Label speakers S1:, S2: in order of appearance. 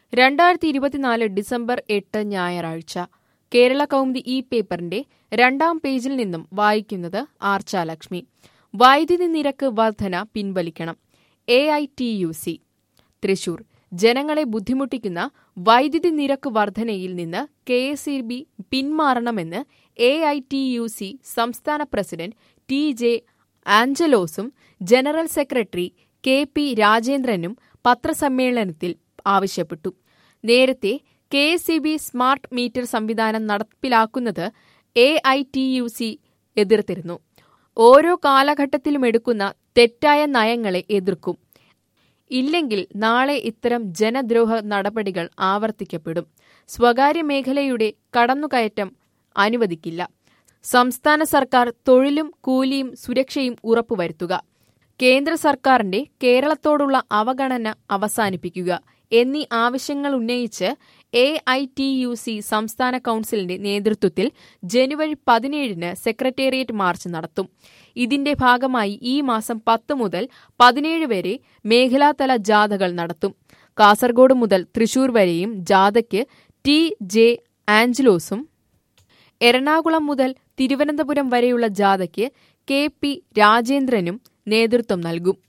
S1: രണ്ടായിരത്തി ഇരുപത്തിനാല് ഡിസംബർ എട്ട് ഞായറാഴ്ച കേരള കൗമുദി ഈ പേപ്പറിന്റെ രണ്ടാം പേജിൽ നിന്നും വായിക്കുന്നത് ആർച്ചാലക്ഷ്മി വൈദ്യുതി നിരക്ക് വർധന പിൻവലിക്കണം A I T U C Thrissur ജനങ്ങളെ ബുദ്ധിമുട്ടിക്കുന്ന വൈദ്യുതി നിരക്ക് വർധനയിൽ നിന്ന് കെ എസ് ഇ ബി പിന്മാറണമെന്ന് A I T U C സംസ്ഥാന പ്രസിഡന്റ് ടി ജെ ആഞ്ചലോസും ജനറൽ സെക്രട്ടറി കെ പി രാജേന്ദ്രനും പത്രസമ്മേളനത്തിൽ ആവശ്യപ്പെട്ടു നേരത്തെ K S E B smart meter സംവിധാനം നടപ്പിലാക്കുന്നത് A I T U C എതിർത്തിരുന്നു ഓരോ കാലഘട്ടത്തിലും എടുക്കുന്ന തെറ്റായ നയങ്ങളെ എതിർക്കും ഇല്ലെങ്കിൽ നാളെ ഇത്തരം ജനദ്രോഹ നടപടികൾ ആവർത്തിക്കപ്പെടും സ്വകാര്യ മേഖലയുടെ കടന്നുകയറ്റം അനുവദിക്കില്ല സംസ്ഥാന സർക്കാർ തൊഴിലും കൂലിയും സുരക്ഷയും ഉറപ്പുവരുത്തുക കേന്ദ്ര സർക്കാരിന്റെ കേരളത്തോടുള്ള അവഗണന അവസാനിപ്പിക്കുക എന്നീ ആവശ്യങ്ങൾ ഉന്നയിച്ച് A I T U C സംസ്ഥാന കൌൺസിലിന്റെ നേതൃത്വത്തിൽ ജനുവരി പതിനേഴിന് സെക്രട്ടേറിയറ്റ് മാർച്ച് നടത്തും ഇതിന്റെ ഭാഗമായി ഈ മാസം പത്ത് മുതൽ പതിനേഴ് വരെ മേഖലാതല ജാഥകൾ നടത്തും കാസർഗോഡ് മുതൽ തൃശൂർ വരെയും ജാഥയ്ക്ക് ടി ജെ ആഞ്ചലോസും എറണാകുളം മുതൽ തിരുവനന്തപുരം വരെയുള്ള ജാഥയ്ക്ക് കെ പി രാജേന്ദ്രനും നേതൃത്വം നൽകും